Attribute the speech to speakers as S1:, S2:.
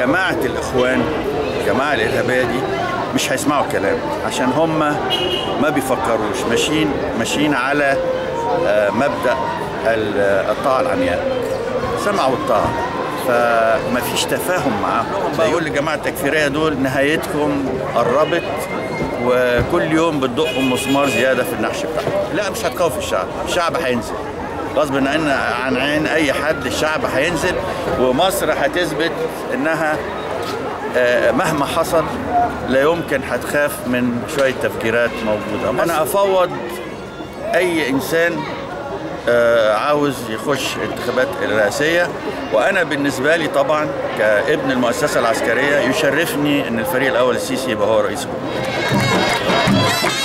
S1: جماعه الاخوان الجماعه الارهابيه دي مش هيسمعوا الكلام عشان هم ما بيفكروش ماشيين ماشيين على آه، مبدا ال- الطاعه العمياء سمعوا الطاعه فما فيش تفاهم معاهم بقول للجماعه التكفيريه دول نهايتكم قربت وكل يوم بتدقوا مسمار زياده في النحش بتاعهم لا مش هتخوف الشعب الشعب هينزل غصب عن عن عين اي حد الشعب هينزل ومصر هتثبت انها آه، مهما حصل لا يمكن هتخاف من شويه تفكيرات موجوده انا افوض اي انسان آه، عاوز يخش انتخابات الرئاسيه وانا بالنسبه لي طبعا كابن المؤسسه العسكريه يشرفني ان الفريق الاول السيسي يبقى هو رئيس الجمهوريه